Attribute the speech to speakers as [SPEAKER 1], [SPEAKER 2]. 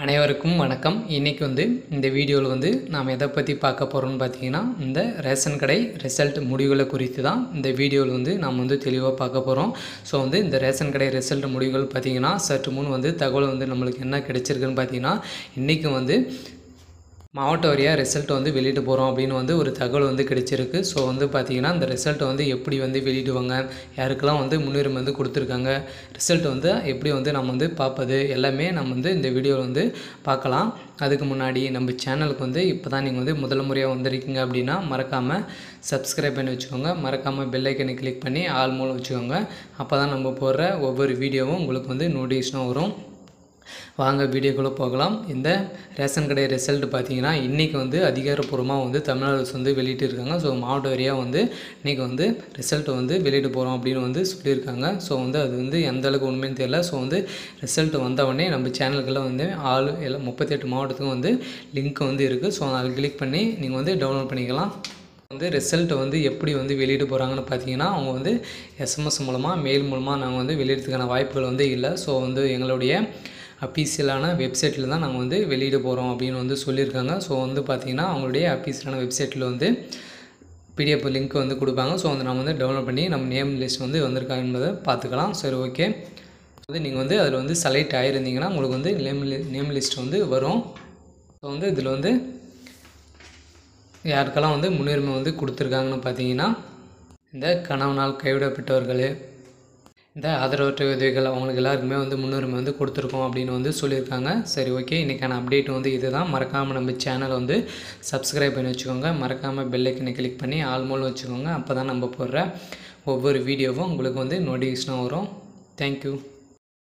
[SPEAKER 1] அனைவருக்கும் வணக்கம் இன்றைக்கி வந்து இந்த வீடியோவில் வந்து நாம் எதை பற்றி பார்க்க போகிறோம்னு பார்த்தீங்கன்னா இந்த ரேஷன் கடை ரிசல்ட் முடிவுகளை குறித்து தான் இந்த வீடியோவில் வந்து நாம் வந்து தெளிவாக பார்க்க போகிறோம் ஸோ வந்து இந்த ரேஷன் கடை ரிசல்ட் முடிவுகள் பார்த்தீங்கன்னா சற்று முன் வந்து தகவல் வந்து நம்மளுக்கு என்ன கிடைச்சிருக்குன்னு பார்த்தீங்கன்னா இன்றைக்கி வந்து மாவட்ட வாரியாக ரிசல்ட் வந்து வெளியிட்டு போகிறோம் அப்படின்னு வந்து ஒரு தகவல் வந்து கிடைச்சிருக்கு ஸோ வந்து பார்த்திங்கன்னா இந்த ரிசல்ட்டை வந்து எப்படி வந்து வெளியிடுவாங்க யாருக்கெல்லாம் வந்து முன்னுரிமை வந்து கொடுத்துருக்காங்க ரிசல்ட் வந்து எப்படி வந்து நம்ம வந்து பார்ப்பது எல்லாமே நம்ம வந்து இந்த வீடியோவில் வந்து பார்க்கலாம் அதுக்கு முன்னாடி நம்ம சேனலுக்கு வந்து இப்போ தான் நீங்கள் வந்து முதல் முறையாக வந்திருக்கீங்க அப்படின்னா மறக்காமல் சப்ஸ்கிரைப் பண்ணி வச்சுக்கோங்க மறக்காமல் பெல் ஐக்கனை கிளிக் பண்ணி ஆல் மூலம் வச்சுக்கோங்க அப்போ தான் நம்ம போடுற ஒவ்வொரு வீடியோவும் உங்களுக்கு வந்து நோட்டிஃபிகேஷனும் வரும் வாங்க வீடியோக்குள்ளே போகலாம் இந்த ரேஷன் கடை ரிசல்ட் பார்த்தீங்கன்னா இன்றைக்கி வந்து அதிகாரப்பூர்வமாக வந்து தமிழ்நாடு அரசு வந்து வெளியிட்டிருக்காங்க ஸோ மாவட்ட வாரியாக வந்து இன்றைக்கி வந்து ரிசல்ட்டை வந்து வெளியிட போகிறோம் அப்படின்னு வந்து சொல்லியிருக்காங்க ஸோ வந்து அது வந்து எந்த அளவுக்கு உண்மைன்னு தெரியல ஸோ வந்து ரிசல்ட் வந்தவொடனே நம்ம சேனலுக்கெல்லாம் வந்து ஆள் எல்லாம் முப்பத்தெட்டு மாவட்டத்துக்கும் வந்து லிங்க் வந்து இருக்குது ஸோ அதில் கிளிக் பண்ணி நீங்கள் வந்து டவுன்லோட் பண்ணிக்கலாம் வந்து ரிசல்ட்டை வந்து எப்படி வந்து வெளியிட போகிறாங்கன்னு பார்த்தீங்கன்னா அவங்க வந்து எஸ்எம்எஸ் மூலமாக மெயில் மூலமாக நாங்கள் வந்து வெளியிடறதுக்கான வாய்ப்புகள் வந்து இல்லை ஸோ வந்து எங்களுடைய அஃபீஷியலான வெப்சைட்டில் தான் நாங்கள் வந்து வெளியிட போகிறோம் அப்படின்னு வந்து சொல்லியிருக்காங்க ஸோ வந்து பார்த்திங்கன்னா அவங்களுடைய அஃபீஷியலான வெப்சைட்டில் வந்து பிடிஎஃப் லிங்க் வந்து கொடுப்பாங்க ஸோ வந்து நம்ம வந்து டவுன்லோட் பண்ணி நம்ம நேம் லிஸ்ட் வந்து வந்திருக்கா என்பதை பார்த்துக்கலாம் சரி ஓகே வந்து நீங்கள் வந்து அதில் வந்து செலக்ட் ஆகிருந்தீங்கன்னா உங்களுக்கு வந்து நேம் நேம் லிஸ்ட் வந்து வரும் ஸோ வந்து இதில் வந்து யாருக்கெல்லாம் வந்து முன்னுரிமை வந்து கொடுத்துருக்காங்கன்னு பார்த்தீங்கன்னா இந்த கணவனால் கைவிடப்பட்டவர்கள் இந்த ஆதரவற்ற உதவிகள் அவங்களுக்கு எல்லாருக்குமே வந்து முன்னுரிமை வந்து கொடுத்துருக்கோம் அப்படின்னு வந்து சொல்லியிருக்காங்க சரி ஓகே இன்றைக்கான அப்டேட் வந்து இதுதான் மறக்காமல் நம்ம சேனலை வந்து சப்ஸ்கிரைப் பண்ணி வச்சுக்கோங்க மறக்காமல் பெல்லைக்கனை கிளிக் பண்ணி ஆல் மூலம் வச்சுக்கோங்க அப்போ தான் நம்ம போடுற ஒவ்வொரு வீடியோவும் உங்களுக்கு வந்து நோட்டிஃபிகேஷனாக வரும் தேங்க்யூ